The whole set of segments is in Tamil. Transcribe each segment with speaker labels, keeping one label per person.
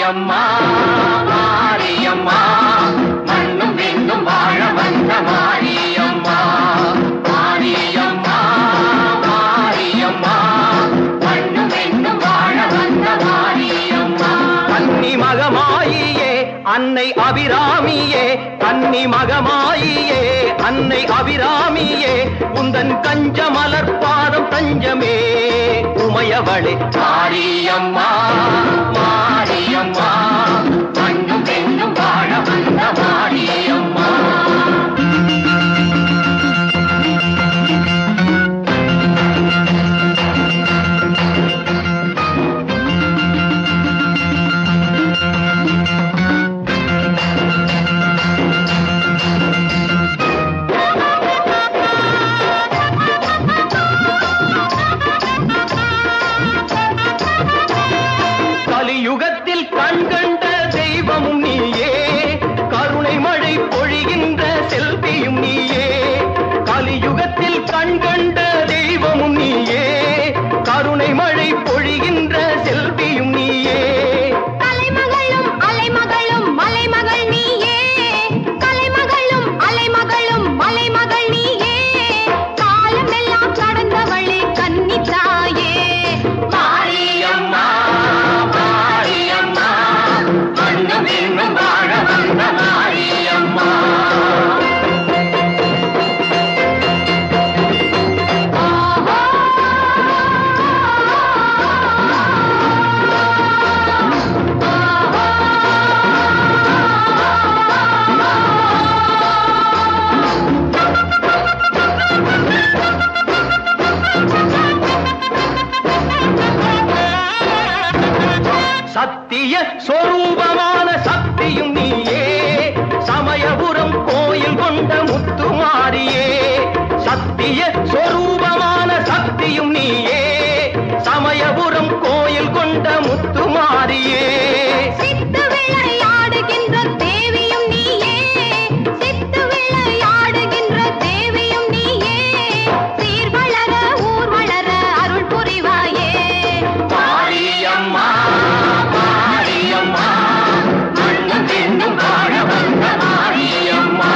Speaker 1: மாரியம்மா மாரியம்மா மண்ணும் விண்ணும் வாழ வந்த மாரியம்மா மாரியம்மா மாரியம்மா மண்ணும் விண்ணும் வாழ வந்த மாரியம்மா
Speaker 2: கன்னி மகமாயியே அன்னை அபிராமியே கன்னி மகமாயியே அன்னை அபிராமியே உந்தன் கஞ்ச மலர் பாதம் தஞ்சமே உமையவளே
Speaker 1: மாரியம்மா மாரியம்மா மண்ணும் விண்ணும் வாழ வந்த மாரியம்மா
Speaker 2: கலியுகத்தில் கண்கண்ட தெய்வமும் நீயே கருணை மழை பொழிகின்ற செல்வியும் நீயே கலியுகத்தில் கண்கண்ட தெய்வமும் நீயே கருணை மழை பொழிகின்ற செல்வியும் நீயே
Speaker 3: கலைமகளும் அலைமகளும் மலைமகள் நீயே கலைமகளும் அலைமகளும் மலைமகள் நீயே காலமெல்லாம் கடந்தவளே கன்னித்தாயே
Speaker 1: மாரியம்மா மாரியம்மா மண்ணும் விண்ணும் வாழ வந்த மாரியம்மா
Speaker 2: சத்திய சொரூபமான சக்தியும் நீயே சமயபுரம் கோயில் கொண்ட முத்துமாரியே சத்திய சொரூபமான சக்தியும் நீயே சமயபுரம் கோயில் கொண்ட முத்துமாரியே
Speaker 3: சித்து விளையாடுகின்ற தேவியும் நீயே சித்து விளையாடுகின்ற தேவியும் நீயே சீர் வளர ஊர் வளர அருள் புரிவாயே
Speaker 1: மாரியம்மா மாரியம்மா மண்ணும் விண்ணும் வாழ வந்த மாரியம்மா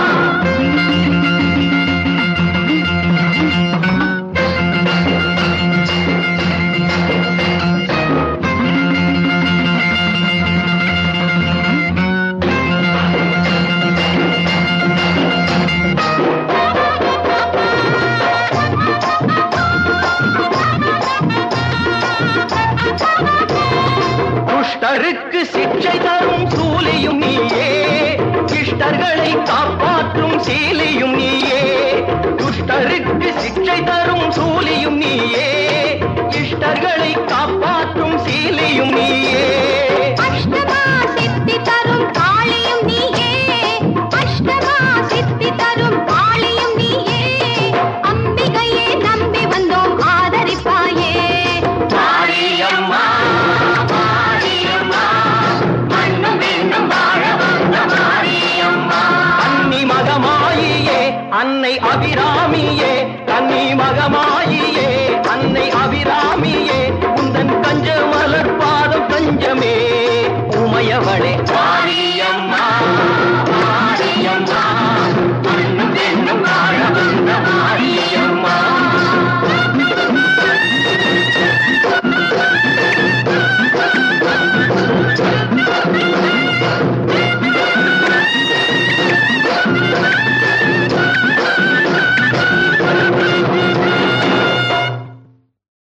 Speaker 2: துஷ்டருக்கு சிக்ஷை தரும் சூலியும் நீயே இஷ்டர்களை காப்பாற்றும் சீலியும் நீயே துஷ்டருக்கு சிக்ஷை தரும் சூலியும் நீயே இஷ்டர்களை காப்பாற்றும் சீலியும் நீயே
Speaker 3: அஷ்டமா சித்தி தரும் காளியும் நீயே அஷ்டமா சித்தி தரும் காளியும் நீயே அம்பிகையே நம்பி வந்தோம் ஆதரிப்பாயே
Speaker 1: மாரியம்மா மாரியம்மா மண்ணும் விண்ணும் வாழ வந்த மாரியம்மா
Speaker 2: அன்னி மகமாயியே அன்னை அபிராமியே கன்னி மகமாயியே அன்னை அபிராமியே உந்தன் கஞ்ச மலர் பாதம் கஞ்சமே உமையவளே
Speaker 1: மாரியம்மா மாரியம்மா மண்ணும் விண்ணும் வாழ வந்த மாரியம்மா
Speaker 3: மாரியம்மா